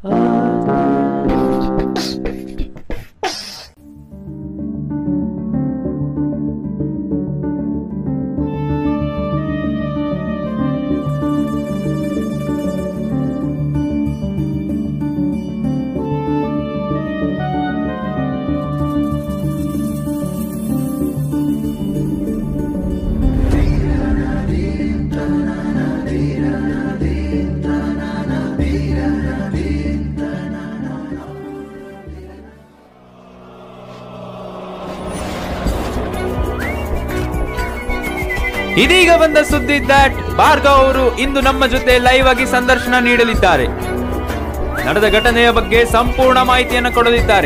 ಇದೀಗ ಬಂದ ಸುದ್ದಿ ದಟ್ ಭಾರ್ಗವ್ ಅವರು ಇಂದು ನಮ್ಮ ಜೊತೆ ಲೈವ್ ಆಗಿ ಸಂದರ್ಶನ ನೀಡಲಿದ್ದಾರೆ ನಡೆದ ಘಟನೆಯ ಬಗ್ಗೆ ಸಂಪೂರ್ಣ ಮಾಹಿತಿಯನ್ನು ಕೊಡಲಿದ್ದಾರೆ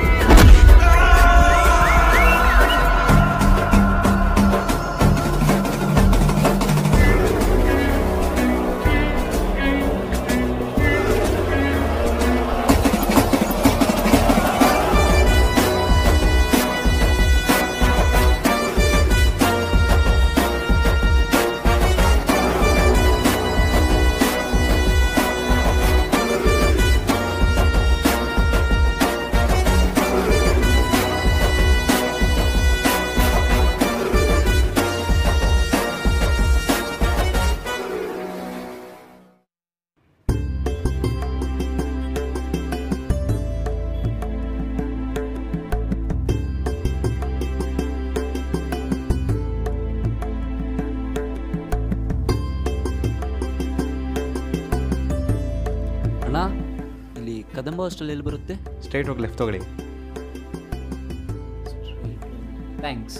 ಅಣ್ಣ ಇಲ್ಲಿ ಕದಂಬ ಹಾಸ್ಟೆಲ್ ಎಲ್ಲಿ ಬರುತ್ತೆ ಸ್ಟ್ರೈಟ್ ಹೋಗಿ ಲೆಫ್ಟ್ ತಗೊಳ್ಳಿ thanks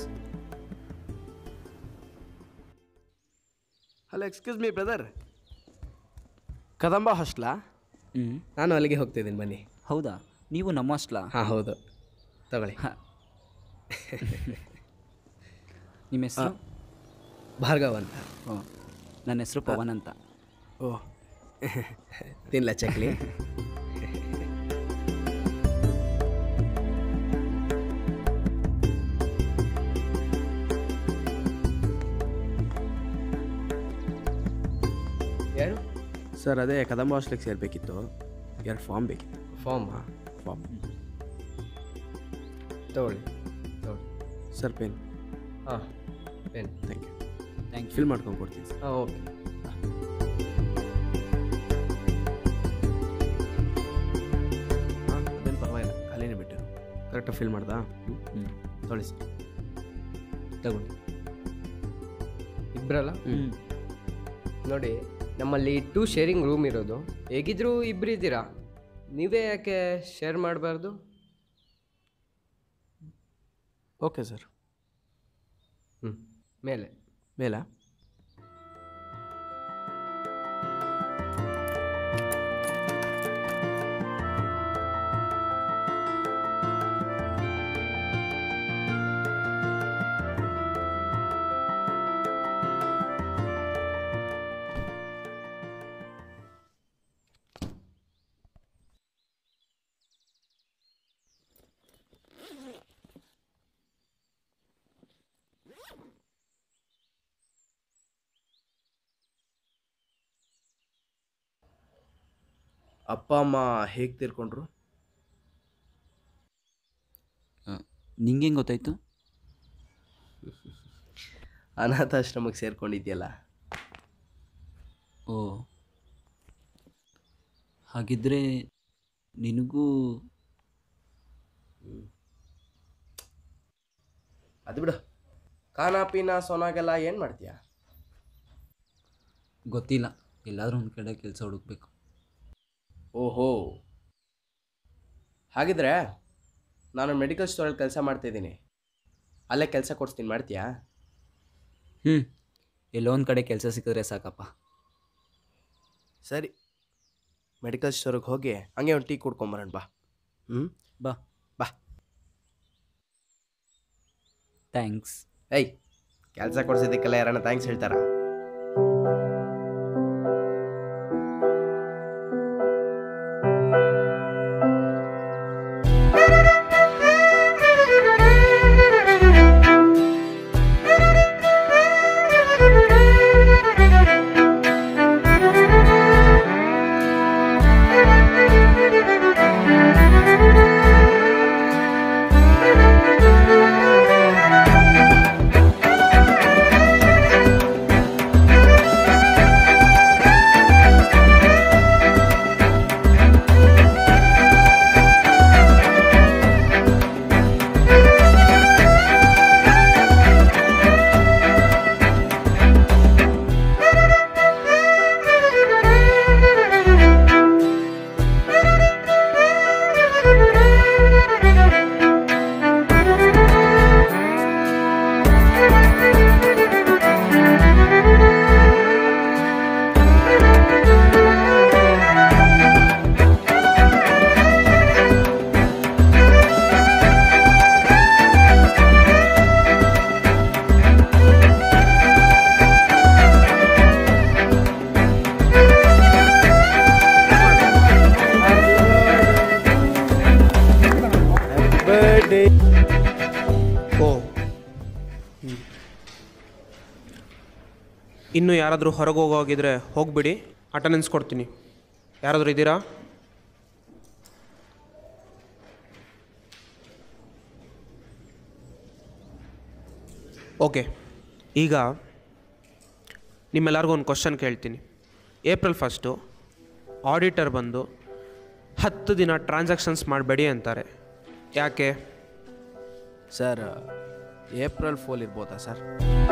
hello excuse me brother Kadamba ಹಾಸ್ಟ್ಲಾ ಹ್ಞೂ ನಾನು ಅಲ್ಲಿಗೆ ಹೋಗ್ತಿದ್ದೀನಿ ಬನ್ನಿ ಹೌದಾ ನೀವು ನಮ್ಮ ಹಾಸ್ಟ್ಲಾ ಹಾಂ ಹೌದು ತಗೊಳ್ಳಿ ನಿಮ್ಮ ಹೆಸರು ಭಾರ್ಗವ್ ಅಂತ ಓ ನನ್ನ ಹೆಸರು ಪವನ್ ಅಂತ ಓ ತಿನ್ಲ ಚಕ್ಲಿ ಯಾರು ಸರ್ ಅದೇ ಕದಂಬ ಹಾಸ್ಟ್ಲಿಗೆ ಸೇರಬೇಕಿತ್ತು ಎರಡು ಫಾರ್ಮ್ ಬೇಕಿತ್ತು ಫಾರ್ಮ್ ಫಾರ್ಮ್ ತಗೊಳ್ಳಿ ತಗೊಳ್ಳಿ ಸರ್ ಪೆನ್ ಹಾಂ pen thank you thank you fill ಮಾಡ್ಕೊಂಡು ಕೊಡ್ತೀನಿ ಸರ್ ಹಾಂ ಓಕೆ ಹಾಂ ಅದೇನು ಪರವಾಗಿಲ್ಲ ಖಾಲಿನೇ ಬಿಟ್ಟಿರು ಕರೆಕ್ಟಾಗಿ ಫಿಲ್ ಮಾಡ್ದಾ ಹ್ಞೂ ತೊಳಿ ಸರ್ ತಗೊಳ್ಳಿ ಇಬ್ಬರಲ್ಲ ಹ್ಞೂ ನೋಡಿ ನಮ್ಮಲ್ಲಿ ಟೂ ಶೇರಿಂಗ್ ರೂಮ್ ಇರೋದು ಹೇಗಿದ್ರೂ ಇಬ್ರು ಇದ್ದೀರಾ ನೀವೇ ಯಾಕೆ ಶೇರ್ ಮಾಡಬಾರ್ದು ಓಕೆ ಸರ್ ಹ್ಞೂ ಮೇಲೆ ಮೇಲಾ ಅಪ್ಪ ಅಮ್ಮ ಹೇಗೆ ತೀರ್ಕೊಂಡ್ರು ನಿಂಗೆ ಹೆಂಗೆ ಗೊತ್ತಾಯ್ತು ಅನಾಥಾಶ್ರಮಕ್ಕೆ ಸೇರ್ಕೊಂಡಿದ್ಯಲ್ಲ ಓ ಹಾಗಿದ್ರೆ ನಿನಗೂ ಅದು ಬಿಡು ಖಾನಾ ಪೀನಾ ಸೋನಾಗೆಲ್ಲ ಏನು ಮಾಡ್ತೀಯಾ ಗೊತ್ತಿಲ್ಲ ಎಲ್ಲಾದ್ರೂ ಒಂದು ಕಡೆ ಕೆಲಸ ಹುಡುಕ್ಬೇಕು ಓಹೋ ಹಾಗಿದ್ರೆ ನಾನು ಮೆಡಿಕಲ್ ಸ್ಟೋರಲ್ಲಿ ಕೆಲಸ ಮಾಡ್ತಿದ್ದೀನಿ ಅಲ್ಲೇ ಕೆಲಸ ಕೊಡ್ಸ್ತೀನಿ ಮಾಡ್ತೀಯಾ ಹ್ಞೂ ಎಲ್ಲೋ ಒಂದು ಕಡೆ ಕೆಲಸ ಸಿಕ್ಕಿದ್ರೆ ಸಾಕಪ್ಪ ಸರಿ ಮೆಡಿಕಲ್ ಸ್ಟೋರಿಗೆ ಹೋಗಿ ಹಂಗೆ ಒಂದು ಟೀ ಕುಡ್ಕೊಂಬರೋಣ ಬಾ ಹ್ಞೂ ಬಾ ಬಾ ಥ್ಯಾಂಕ್ಸ್ ಏಯ್ ಕೆಲಸ ಕೊಡ್ಸಿದ್ದಕ್ಕೆಲ್ಲ ಯಾರನ್ನ ಥ್ಯಾಂಕ್ಸ್ ಹೇಳ್ತಾರಾ Thank you. ಇನ್ನೂ ಯಾರಾದರೂ ಹೊರಗೆ ಹೋಗೋಗಿದ್ರೆ ಹೋಗ್ಬಿಡಿ ಅಟೆಂಡೆನ್ಸ್ ಕೊಡ್ತೀನಿ ಯಾರಾದರೂ ಇದ್ದೀರಾ ಓಕೆ ಈಗ ನಿಮ್ಮೆಲ್ಲರಿಗೂ ಒಂದು ಕ್ವಶನ್ ಕೇಳ್ತೀನಿ ಏಪ್ರಿಲ್ ಫಸ್ಟು ಆಡಿಟರ್ ಬಂದು ಹತ್ತು ದಿನ ಟ್ರಾನ್ಸಾಕ್ಷನ್ಸ್ ಮಾಡಬೇಡಿ ಅಂತಾರೆ ಯಾಕೆ ಸರ್ ಏಪ್ರಿಲ್ ಫೋಲ್ ಇರ್ಬೋದಾ ಸರ್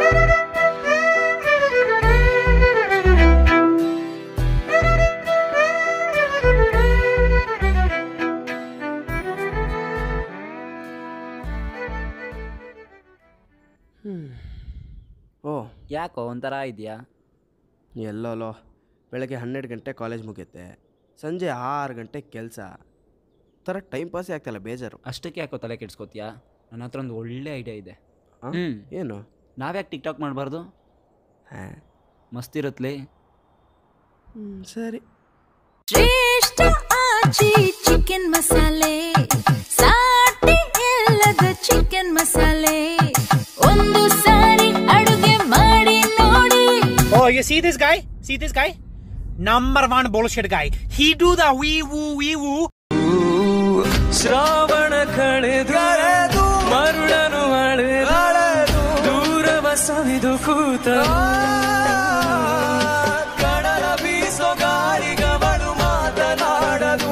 ಓ ಯಾಕೋ ಒಂಥರ ಇದೆಯಾ ಎಲ್ಲೋಲೋ ಬೆಳಗ್ಗೆ ಹನ್ನೆರಡು ಗಂಟೆ ಕಾಲೇಜ್ ಮುಗಿಯುತ್ತೆ ಸಂಜೆ ಆರು ಗಂಟೆ ಕೆಲಸ ಥರ ಟೈಮ್ ಪಾಸೇ ಆಗ್ತಾಯಿಲ್ಲ ಬೇಜಾರು ಅಷ್ಟಕ್ಕೆ ಯಾಕೋ ತಲೆ ಕೆಡ್ಸ್ಕೊತೀಯಾ ನನ್ನ ಹತ್ರ ಒಂದು ಒಳ್ಳೆ ಐಡಿಯಾ ಇದೆ ಆ? ಹ್ಞೂ ಏನು ನಾವ್ಯಾಕೆ ಟಿಕ್ ಟಾಕ್ ಮಾಡಬಾರ್ದು ಹಾಂ ಮಸ್ತಿರುತ್ತಲೇ ಸರಿ ಶ್ರೇಷ್ಠ ಆಚಿ ಚಿಕನ್ ಮಸಾಲೆ ಸಾಟಿ ಇಲ್ಲದ ಚಿಕನ್ ಮಸಾಲೆ ಒಂದು ಸಾರಿ ಅಡುಗೆ ಮಾಡಿ ನೋಡಿ Oh, you see this guy? See this guy? Number one bullshit guy. He do the wee woo wee woo. Shravana ಕಳೆದು ಮರುಳನು ಅಳೆದು ದೂರವ ಸವಿದು ಕೂತ ಕಡಲ ಬೀಸೋ ಗಾಳಿಗವಳು ಮಾತನಾಡದು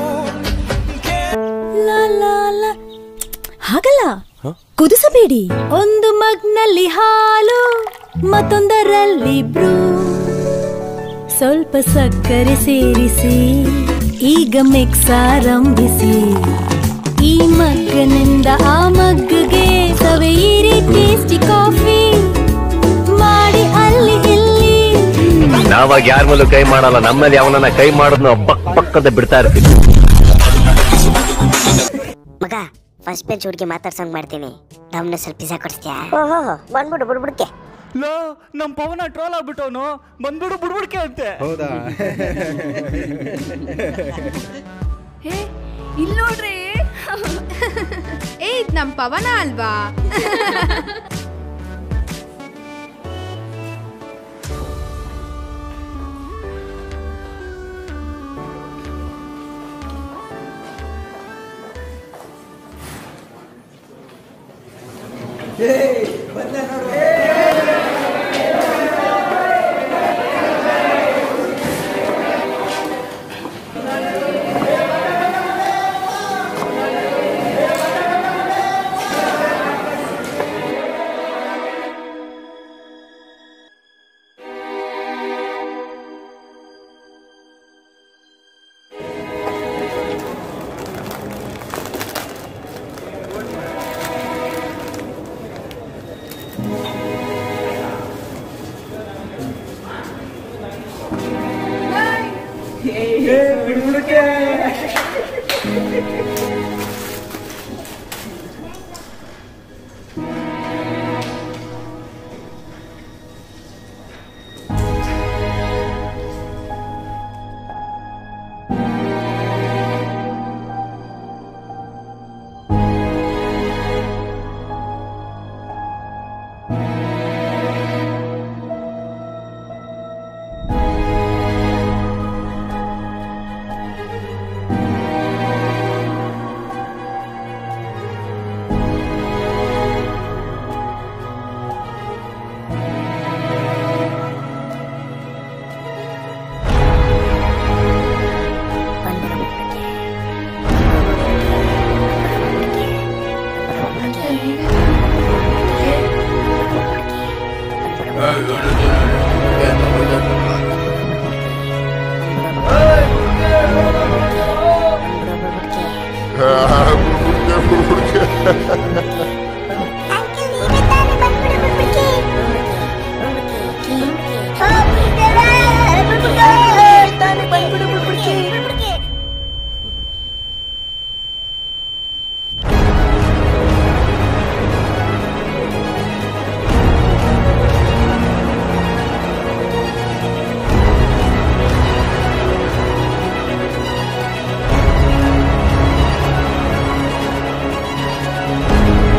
ಲಾ ಲಾ ಲಾ. ಹಾಗಲ್ಲ ಕುದಿಸಬೇಡಿ ಒಂದು ಮಗ್ನಲ್ಲಿ ಹಾಲು ಮತ್ತೊಂದರಲ್ಲಿ ಬ್ರೂ ಸ್ವಲ್ಪ ಸಕ್ಕರೆ ಸೇರಿಸಿ ಈಗ ಮಿಕ್ಸ್ ಆರಂಭಿಸಿ ಈ ಮಗ್ಗನಿಂದ ಆ ಮಗ್ಗಗೆ ಸವೆಯಿರಿ ಟೇಸ್ಟಿ ಕಾಫಿ ಮಾಡಿ ಅಲ್ಲಿ ಇಲ್ಲಿ ನಾವಾಗ ಯಾರ ಮೇಲೂ ಕೈ ಮಾಡಲ್ಲ ನಮ್ಮಲ್ಲಿ ಅವನನ್ನ ಕೈ ಮಾಡೋದನ್ನ ಪಕ್ ಪಕ್ಕದ ಬಿಡ್ತಾ ಇರ್ತೀವಿ ಮಗ ಫಸ್ಟ್ ಬೆಂಚ್ ಹುಡುಗಿ ಮಾತಾಡ್ಸಂಗ್ ಮಾಡ್ತೀನಿ ನಮ್ನ ಸ್ವಲ್ಪ ಪಿಜ್ಜಾ ಕೊಡಿಸ್ತೀಯಾ ಓಹೋ ಬಂದ್ಬಿಡು ಬಿಡ್ಬಿಡ್ಕೆ ಲೋ ನಮ್ ಪವನ ಟ್ರೋಲ್ ಆಗ್ಬಿಟ್ಟವನು ಬಂದ್ಬಿಡು ಬಿಡ್ಬಿಡ್ಕೆ ಅಂತೆ ಹೇ ಇಲ್ಲಿ ನೋಡ್ರಿ ಏ ಇದ್ ನಮ್ ಪವನ ಅಲ್ವಾ ಆ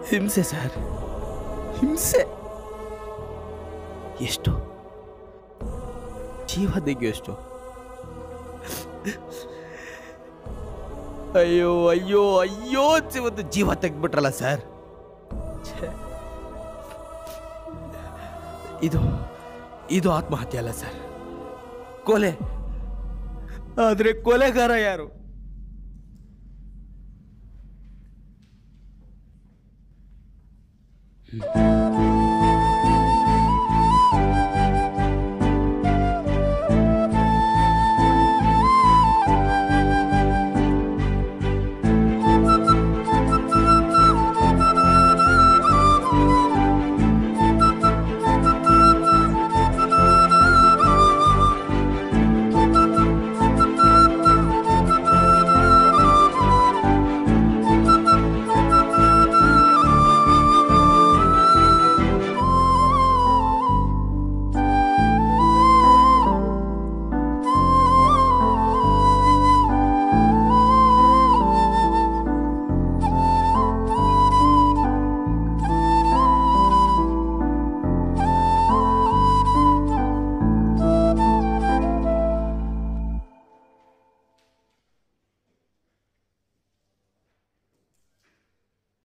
ಹಿಂಸೆ ಸರ್ ಹಿಂಸೆ ಎಷ್ಟು ಜೀವ ತೆಗೆಯೋಷ್ಟು ಅಯ್ಯೋ ಅಯ್ಯೋ ಅಯ್ಯೋ ಒಂದು ಜೀವ ತೆಗ್ಬಿಟ್ರಲ್ಲ ಸರ್ ಛೆ. ಇದು ಇದು ಆತ್ಮಹತ್ಯೆ ಅಲ್ಲ ಸರ್ ಕೊಲೆ ಆದ್ರೆ ಕೊಲೆಗಾರ ಯಾರು ಹ್ಮ್.